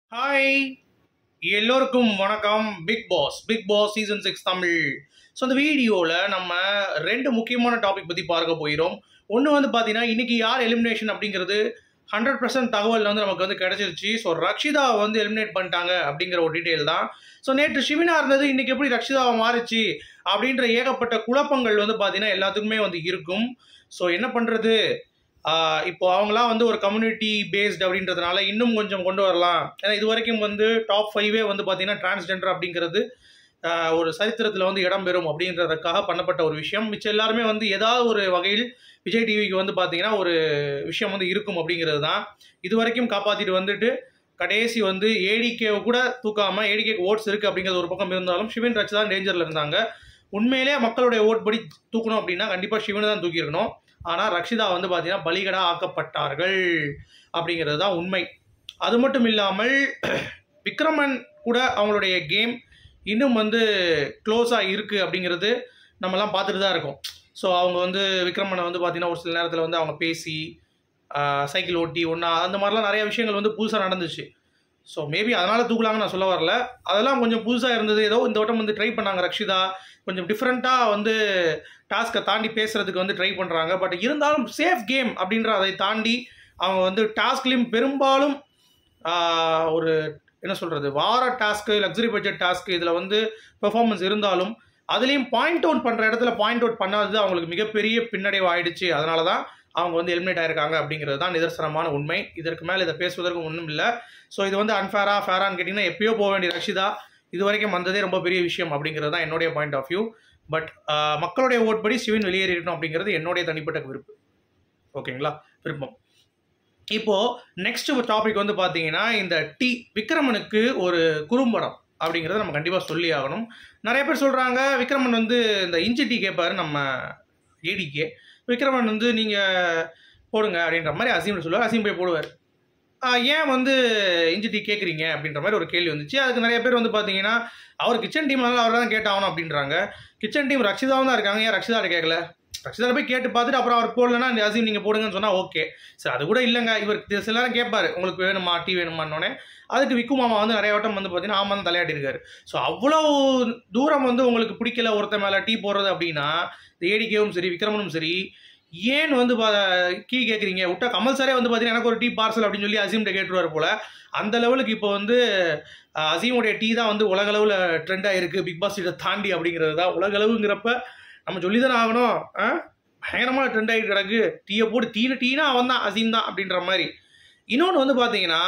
hi எல்லோருக்கும் வணக்கம் Bigg Boss Bigg Boss season six Tamil so அந்த வீடியோவில் நம்ம ரெண்டு முக்கியமான டாபிக் பற்றி பார்க்க போகிறோம் ஒன்று வந்து பார்த்தீங்கன்னா இன்னைக்கு யார் எலிமினேஷன் அப்படிங்கிறது ஹண்ட்ரட் பர்சன்ட் தகவல் வந்து நமக்கு வந்து கிடைச்சிருச்சு ஸோ ரக்ஷிதா வந்து எலிமினேட் பண்ணிட்டாங்க அப்படிங்கிற ஒரு டீட்டெயில் தான் ஸோ நேற்று ஷிவினா இருந்தது இன்னைக்கு எப்படி ரக்ஷிதாவை மாறிச்சு அப்படின்ற ஏகப்பட்ட குழப்பங்கள் வந்து பார்த்தீங்கன்னா எல்லாத்துக்குமே வந்து இருக்கும் ஸோ என்ன பண்ணுறது ஆஹ் இப்போ அவங்களாம் வந்து ஒரு கம்யூனிட்டி பேஸ்ட் அப்படின்றதுனால இன்னும் கொஞ்சம் கொண்டு வரலாம் ஏன்னா இது வரைக்கும் வந்து டாப் ஃபைவே வந்து பார்த்தீங்கன்னா டிரான்ஸ்ஜெண்டர் அப்படிங்கிறது ஆஹ் ஒரு சரித்திரத்தில் வந்து இடம் பெறும் அப்படின்றதுக்காக பண்ணப்பட்ட ஒரு விஷயம் மிச்சம் எல்லாருமே வந்து ஏதாவது ஒரு வகையில் விஜய் டிவிக்கு வந்து பார்த்தீங்கன்னா ஒரு விஷயம் வந்து இருக்கும் அப்படிங்கிறது தான் இது வரைக்கும் காப்பாற்றிட்டு வந்துட்டு கடைசி வந்து ஏடிகே கூட தூக்காம ஏடிகேக்கு ஓட்ஸ் இருக்குது அப்படிங்கிறது ஒரு பக்கம் இருந்தாலும் சிவன் ரச் தான் டேஞ்சரில் இருந்தாங்க உண்மையிலே மக்களுடைய ஓட் படி தூக்கணும் அப்படின்னா கண்டிப்பாக சிவனை தான் தூக்கியிருக்கணும் ஆனால் ரக்ஷிதா வந்து பார்த்தீங்கன்னா பலிகடா ஆக்கப்பட்டார்கள் அப்படிங்கிறது தான் உண்மை அது மட்டும் இல்லாமல் விக்ரமன் கூட அவங்களுடைய கேம் இன்னும் வந்து க்ளோஸாக இருக்குது அப்படிங்கிறது நம்மலாம் பார்த்துட்டு தான் இருக்கோம் ஸோ அவங்க வந்து விக்ரமனை வந்து பார்த்தீங்கன்னா ஒரு சில நேரத்தில் வந்து அவங்க பேசி ஆஹ், சைக்கிள் ஓட்டி ஒன்றா அந்த மாதிரிலாம் நிறைய விஷயங்கள் வந்து புதுசாக நடந்துச்சு ஸோ மேபி அதனால் தூக்கலாங்கன்னு நான் சொல்ல வரல அதெல்லாம் கொஞ்சம் புதுசாக இருந்தது ஏதோ இந்த வட்டம் வந்து ட்ரை பண்ணாங்க ரக்ஷிதா கொஞ்சம் டிஃப்ரெண்ட்டாக வந்து டாஸ்க்கை தாண்டி பேசுறதுக்கு வந்து ட்ரை பண்ணுறாங்க பட் இருந்தாலும் சேஃப் கேம் அப்படின்ற அதை தாண்டி அவங்க வந்து டாஸ்க்லேயும் பெரும்பாலும் ஆஹ், ஒரு என்ன சொல்கிறது வார டாஸ்க்கு லக்ஸரி பட்ஜெட் டாஸ்க்கு இதில் வந்து பெர்ஃபார்மன்ஸ் இருந்தாலும் அதுலேயும் பாயிண்ட் அவுட் பண்ணுற இடத்துல பாயிண்ட் அவுட் பண்ணாதது அவங்களுக்கு மிகப்பெரிய பின்னடைவு ஆயிடுச்சு அதனால தான் அவங்க வந்து எலிமினேட் ஆயிருக்காங்க அப்படிங்கிறது தான் நிதர்சனமான உண்மை இதற்கு மேலே இதை பேசுவதற்கு ஒன்றும் இல்லை ஸோ இது வந்து அன்ஃபேரா ஃபேரான்னு கேட்டிங்கன்னா எப்பயோ போக வேண்டிய ரஷிதா இது வரைக்கும் வந்ததே ரொம்ப பெரிய விஷயம் அப்படிங்கிறது தான் என்னுடைய பாயிண்ட் ஆஃப் வியூ பட் மக்களுடைய ஓட் படி சிவன் வெளியேறிடணும் அப்படிங்கிறது என்னுடைய தனிப்பட்ட விருப்பம் ஓகேங்களா விருப்பம் இப்போ நெக்ஸ்ட் டாபிக் வந்து பார்த்தீங்கன்னா இந்த டி விக்ரமனுக்கு ஒரு குறும்படம் அப்படிங்கிறத நம்ம கண்டிப்பாக சொல்லி ஆகணும் நிறைய பேர் சொல்கிறாங்க விக்ரமன் வந்து இந்த இஞ்சி டீ கேட்பாரு நம்ம ஏடிக்கே விக்ரமன் வந்து நீங்கள் போடுங்க அப்படின்ற மாதிரி அசீம் சொல்லுவார் அசீம் போய் போடுவார் ஆஹ் ஏன் வந்து இஞ்சி டீ கேட்குறீங்க அப்படின்ற மாதிரி ஒரு கேள்வி வந்துச்சு அதுக்கு நிறைய பேர் வந்து பார்த்தீங்கன்னா அவர் கிச்சன் டீம் அவர் தான் கேட்டாகணும் அப்படின்றாங்க கிச்சன் டீம் ரக்ஷிதாவும் தான் இருக்காங்க ஏன் ரக்ஷிதா கேட்கல ரக்ஷிதா போய் கேட்டு பார்த்துட்டு அப்புறம் அவர் போடலன்னா இந்த அசீம் நீங்கள் போடுங்கன்னு சொன்னால் ஓகே சரி அது கூட இல்லைங்க இவர் தி- சில நேரம் கேட்பாரு உங்களுக்கு வேணுமா டீ வேணுமான்னொன்னே அதுக்கு விக்கு மாமா வந்து நிறைய வட்டம் வந்து பார்த்தீங்கன்னா ஆமாம் தான் தலையாட்டி இருக்காரு ஸோ அவ்வளோ தூரம் வந்து உங்களுக்கு பிடிக்கல ஒருத்த மேலே டீ போடுறது அப்படின்னா இந்த ஏடிகேவும் சரி விக்ரமனும் சரி ஏன் வந்து கீ கேட்குறீங்க விட்டா கமல் சாரே வந்து பார்த்தீங்கன்னா எனக்கு ஒரு டீ பார்சல் அப்படின்னு சொல்லி அசீம்கிட்ட கேட்டுருவார் போல அந்த லெவலுக்கு இப்போ வந்து அஹ், அசீமுடைய டீ தான் வந்து உலகளவில் ட்ரெண்டாக இருக்குது பிக் பாஸ் இதை தாண்டி அப்படிங்கிறது தான் உலகளவுங்கிறப்ப நம்ம சொல்லி தானே ஆகணும் ஆ பயங்கரமாக ட்ரெண்ட் ஆகிட்டு கிடக்கு டீயை போட்டு டீனு டீனா அவன் தான் அசீம் தான் அப்படின்ற மாதிரி இன்னொன்று வந்து பார்த்தீங்கன்னா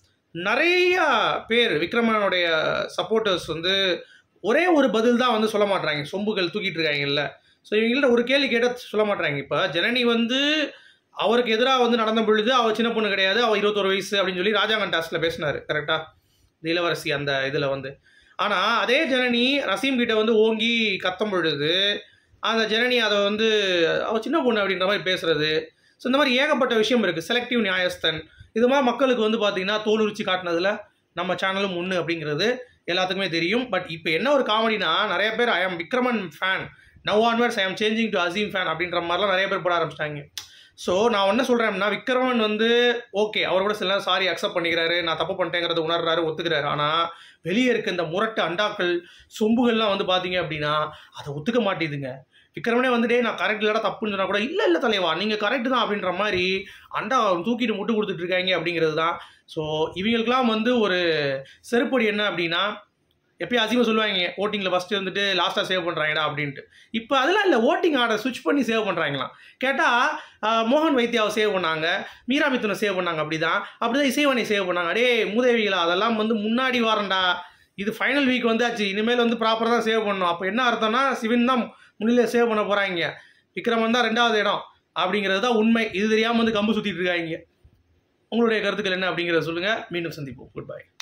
நிறைய பேர் விக்ரமனுடைய சப்போர்ட்டர்ஸ் வந்து ஒரே ஒரு பதில் தான் வந்து சொல்ல மாட்றாங்க சொம்புகள் தூக்கிட்டு இருக்காங்கல்ல ஸோ இவங்கள்ட்ட ஒரு கேள்வி கேட்டால் சொல்ல மாட்றாங்க இப்போ ஜனனி வந்து அவருக்கு எதிராக வந்து நடந்த பொழுது அவள் சின்ன பொண்ணு கிடையாது அவள் இருபத்தொரு வயசு அப்படின்னு சொல்லி ராஜாங்கன் டாஸ்கில் பேசினார் கரெக்டாக இந்த இளவரசி அந்த இதில் வந்து ஆனால் அதே ஜனனி ரசீம் கிட்ட வந்து ஓங்கி கத்தும் பொழுது அந்த ஜனனி அதை வந்து அவள் சின்ன பொண்ணு அப்படின்ற மாதிரி பேசுறது ஸோ இந்த மாதிரி ஏகப்பட்ட விஷயம் இருக்குது செலக்டிவ் நியாயஸ்தன் இது மாதிரி மக்களுக்கு வந்து பார்த்தீங்கன்னா தோல் உரிச்சு காட்டினதுல நம்ம சேனலும் ஒன்று அப்படிங்கிறது எல்லாத்துக்குமே தெரியும் பட் இப்போ என்ன ஒரு காமெடினா நிறைய பேர் I am Vikraman fan now onwards I am changing to Azeem fan அப்படின்ற மாதிரிலாம் நிறைய பேர் போட ஆரம்பிச்சிட்டாங்க ஸோ நான் என்ன சொல்கிறேன்னா விக்ரமன் வந்து ஓகே அவர் கூட சில சாரி அக்செப்ட் பண்ணிக்கிறாரு நான் தப்பு பண்ணிட்டேங்கிறத உணர்றாரு ஒத்துக்கிறாரு ஆனால் வெளியே இருக்க இந்த முரட்டு அண்டாக்கள் சொம்புகள்லாம் வந்து பார்த்தீங்க அப்படின்னா அதை ஒத்துக்க மாட்டேதுங்க விக்ரமனே வந்து டேய் நான் கரெக்ட் இல்லடா தப்புன்னு சொன்னா கூட இல்லை இல்லை தலைவா நீங்கள் கரெக்ட் தான் அப்படின்ற மாதிரி அண்டா தூக்கிட்டு முட்டு கொடுத்துட்டு இருக்காங்க அப்படிங்கிறது தான் ஸோ இவங்களுக்கெல்லாம் வந்து ஒரு செருப்படி என்ன அப்படின்னா எப்பயும் அசிங்கமாக சொல்லுவாங்க ஓட்டிங்கில் ஃபஸ்ட்டு இருந்துட்டு லாஸ்ட்டாக சேவ் பண்ணுறாங்கடா அப்படின்ட்டு இப்போ அதெல்லாம் இல்லை ஓட்டிங் ஆர்டர் ஸ்விட்ச் பண்ணி சேவ் பண்ணுறாங்களாம் கேட்டால் மோகன் வைத்தியாவை சேவ் பண்ணாங்க மீரா மிதுனை சேவ் பண்ணாங்க அப்படி தான் அப்படி தான் இசைவாணி சேவ் பண்ணாங்க அடே மூதேவிகளா அதெல்லாம் வந்து முன்னாடி வாரண்டா இது ஃபைனல் வீக் வந்தாச்சு இனிமேல் வந்து ப்ராப்பராக தான் சேவ் பண்ணணும் அப்போ என்ன அர்த்தம்னா சிவன் தான் முன்னிலை சேவ் பண்ண போகிறாங்க விக்ரமன் தான் ரெண்டாவது இடம் அப்படிங்கிறது தான் உண்மை இது தெரியாமல் வந்து கம்பு சுற்றிட்டு இருக்காங்க உங்களுடைய கருத்துக்கள் என்ன அப்படிங்கிறத சொல்லுங்கள் மீண்டும் சந்திப்போம் குட் பை